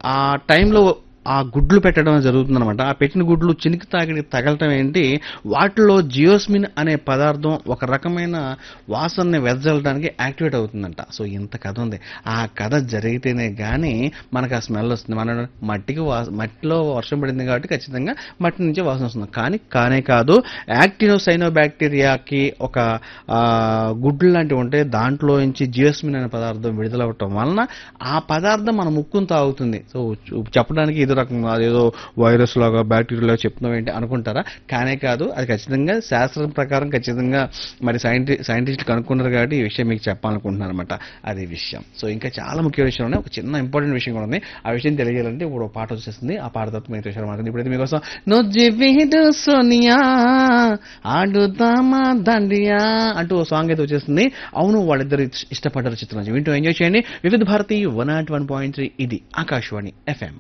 ఆ టైంలో ఆ గుడ్లు పెట్టడం జరుగుతుందన్నమాట ఆ పెట్టిన గుడ్లు చినికి తాగిడి తగలటం ఏంటి వాటిలో జియోస్మిన్ అనే పదార్థం ఒక రకమైన వాసనని వెదజల్లడానికి యాక్టివేట్ అవుతుందంట సో ఇంత కథ ఉంది ఆ కథ జరిగితేనే కానీ మనకు ఆ స్మెల్ వస్తుంది మన మట్టికి వా మట్టిలో వర్షం పడింది కాబట్టి ఖచ్చితంగా మట్టి నుంచి వాసన వస్తుంది కానీ కానే కాదు యాక్టినోసైనో బ్యాక్టీరియాకి ఒక ఆ, గుడ్లు లాంటివి ఉంటే దాంట్లో నుంచి జియోస్మిన్ అనే పదార్థం విడుదలవటం వలన ఆ పదార్థం మన ముక్కును తాగుతుంది సో చు- చెప్పడానికి ఇది రకం అదేదో వైరస్ లాగా బ్యాక్టీరియా లాగా చెప్తున్నాం ఏంటి అనుకుంటారా కానే కాదు అది ఖచ్చితంగా శాస్త్రం ప్రకారం ఖచ్చితంగా మరి సైంటి సైంటిస్టులు కనుక్కున్నారు కాబట్టి ఈ విషయం మీకు చెప్పాలనుకుంటున్నాను అనమాట అది విషయం సో ఇంకా చాలా ముఖ్య విషయం ఉన్నాయి ఒక చిన్న ఇంపార్టెంట్ విషయం కూడా ఉంది ఆ విషయం తెలియాలంటే ఇప్పుడు ఒక పాట వచ్చేస్తుంది ఆ పాట తర్వాత మిగతా విషయాలు మాట్లాడుతుంది ఇప్పుడైతే మీకోసం నొజ్జివిడు సోనియా ఆడుదామా దండియా అంటూ ఓ సాంగ్ అయితే వచ్చేస్తుంది అవును వాళ్ళిద్దరు ఇష్టపడ్డారు చిత్రం వింటూ ఎంజాయ్ చేయండి Vividh Bharati one naught one point three ఇది ఆకాశవాణి ఎఫ్ఎం